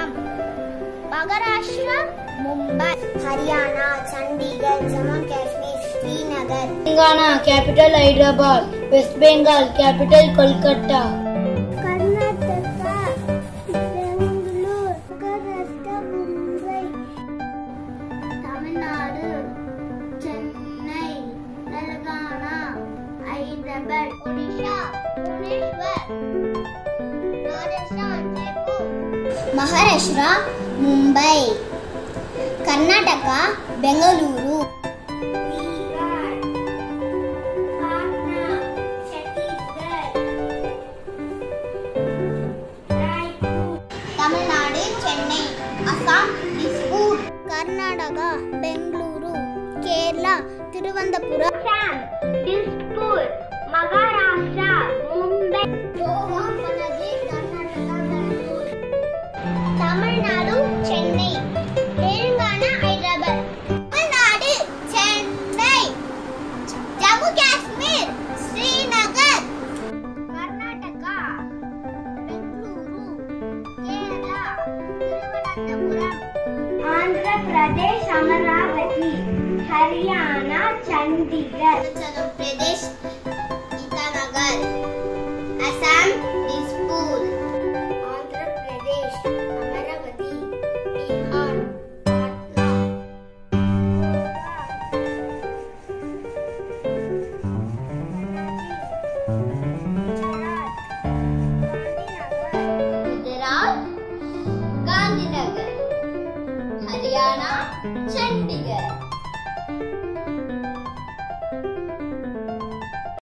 Assam Maharashtra Mumbai Haryana Chandigarh Jammu Kashmir Srinagar Telangana, capital Hyderabad. West Bengal, capital Kolkata. Karnataka Bangalore Maharashtra Mumbai Tamil Nadu Chennai Telangana Hyderabad Odisha Bhubaneswar Rajasthan Jaipur Maharashtra Mumbai Karnataka Bengaluru Bihar Patna Chhattisgarh Raipur Tamil Nadu Chennai Assam டிஸ்பூர் Karnataka Bengaluru Kerala Thiruvananthapuram Assam டிஸ்பூர் Maharashtra Mumbai Goa Panaji Karnataka Bangalore Tamil Nadu Chennai Telangana Hyderabad Tamil Nadu Chennai Jammu Kashmir Srinagar Karnataka Bengaluru Kerala Thiruvananthapuram Andhra Pradesh Amaravathi Haryana Chandigarh